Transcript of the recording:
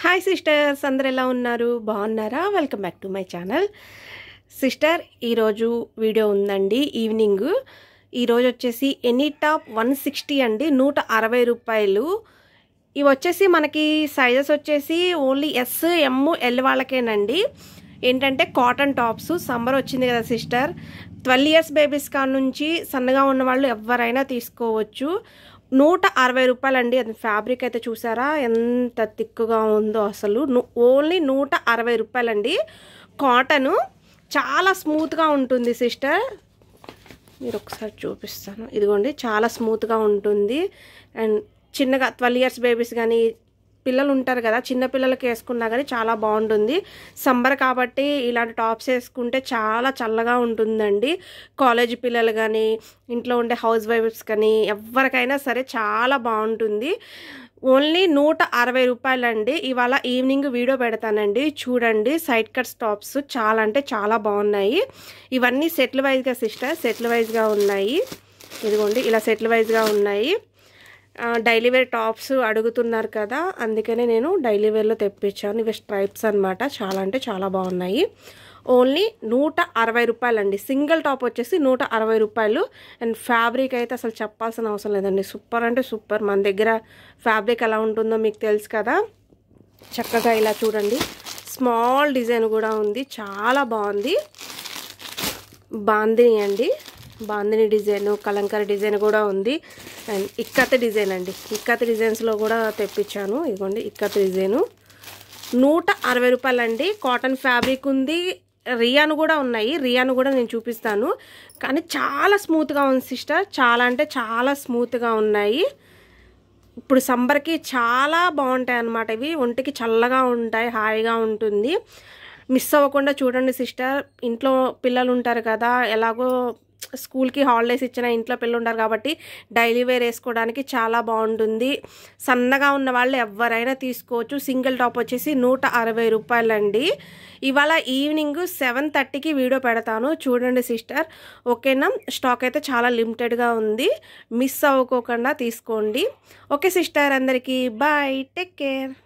hi sisters అందరు ఎలా ఉన్నారు బాగున్నారా welcome back to my channel sister ఈరోజు వీడియో ఉందండి ఈవినింగ్ ఈరోజు వచ్చేసి ఎనీ టాప్ వన్ సిక్స్టీ అండి నూట అరవై రూపాయలు ఇవి వచ్చేసి మనకి సైజెస్ వచ్చేసి ఓన్లీ ఎస్ ఎమ్ ఎల్ వాళ్ళకేనండి ఏంటంటే కాటన్ టాప్స్ సమ్మర్ వచ్చింది కదా సిస్టర్ ట్వెల్వ్ ఇయర్స్ బేబీస్ కాడ నుంచి సన్నగా ఉన్న వాళ్ళు ఎవరైనా తీసుకోవచ్చు నూట అరవై రూపాయలండి అది ఫ్యాబ్రిక్ అయితే చూసారా ఎంత తిక్కుగా ఉందో అసలు ను- ఓన్లీ నూట అరవై రూపాయలండి కాటను చాలా స్మూత్గా ఉంటుంది సిస్టర్ మీరు ఒకసారి చూపిస్తాను ఇదిగోండి చాలా స్మూత్గా ఉంటుంది అండ్ చిన్నగా ట్వెల్వ్ ఇయర్స్ బేబీస్ కానీ పిల్లలు ఉంటారు కదా చిన్న పిల్లలకి వేసుకున్నా కానీ చాలా బాగుంటుంది సమ్మర్ కాబట్టి ఇలాంటి టాప్స్ వేసుకుంటే చాలా చల్లగా ఉంటుందండి కాలేజ్ పిల్లలు కానీ ఇంట్లో ఉండే హౌస్ వైఫ్స్ కానీ ఎవరికైనా సరే చాలా బాగుంటుంది ఓన్లీ నూట అరవై రూపాయలండి ఇవాళ ఈవినింగ్ వీడియో పెడతానండి చూడండి సైడ్ కట్స్ టాప్స్ చాలా అంటే చాలా బాగున్నాయి ఇవన్నీ సెటిల్ వైజ్గా సిస్టర్ సెటిల్ వైజ్గా ఉన్నాయి ఇదిగోండి ఇలా సెటిల్ వైజ్గా ఉన్నాయి ఆ, డైలీ వేర్ టాప్స్ అడుగుతున్నారు కదా అందుకనే నేను డైలీ వేర్లో తెప్పించాను ఇవి స్ట్రైప్స్ అనమాట చాలా అంటే చాలా బాగున్నాయి ఓన్లీ నూట అరవై రూపాయలండి సింగిల్ టాప్ వచ్చేసి నూట అరవై రూపాయలు అండ్ ఫ్యాబ్రిక్ అయితే అసలు చెప్పాల్సిన అవసరం లేదండి సూపర్ అంటే సూపర్ మన దగ్గర ఫ్యాబ్రిక్ ఎలా ఉంటుందో మీకు తెలుసు కదా చక్కగా ఇలా చూడండి స్మాల్ డిజైన్ కూడా ఉంది చాలా బాగుంది బాందిని అండి బాందిని డిజైన్ కలంకారీ డిజైన్ కూడా ఉంది అండ్ ఇక్కత్ డిజైన్ అండి ఇక్కత్ డిజైన్స్లో కూడా తెప్పించాను ఇదిగోండి ఇక్కత్ డిజైను నూట అరవై రూపాయలండి కాటన్ ఫ్యాబ్రిక్ ఉంది రియాన్ కూడా ఉన్నాయి రియాన్ కూడా నేను చూపిస్తాను కానీ చాలా స్మూత్గా ఉంది సిస్టర్ చాలా అంటే చాలా స్మూత్గా ఉన్నాయి ఇప్పుడు సమ్మర్కి చాలా బాగుంటాయి అన్నమాట ఇవి ఒంటికి చల్లగా ఉంటాయి హాయిగా ఉంటుంది మిస్ అవ్వకుండా చూడండి సిస్టర్ ఇంట్లో పిల్లలు ఉంటారు కదా ఎలాగో స్కూల్కి హాలిడేస్ ఇచ్చిన ఇంట్లో పిల్లలు ఉంటారు కాబట్టి డైలీ వేర్ వేసుకోవడానికి చాలా బాగుంటుంది సన్నగా ఉన్న వాళ్ళు ఎవరైనా తీసుకోవచ్చు సింగిల్ టాప్ వచ్చేసి నూట అరవై రూపాయలండి ఇవాళ ఈవినింగ్ సెవెన్ థర్టీకి వీడియో పెడతాను చూడండి సిస్టర్ ఓకేనా స్టాక్ అయితే చాలా లిమిటెడ్గా ఉంది మిస్ అవ్వకోకుండా తీసుకోండి ఓకే సిస్టర్ అందరికీ బాయ్ టేక్ కేర్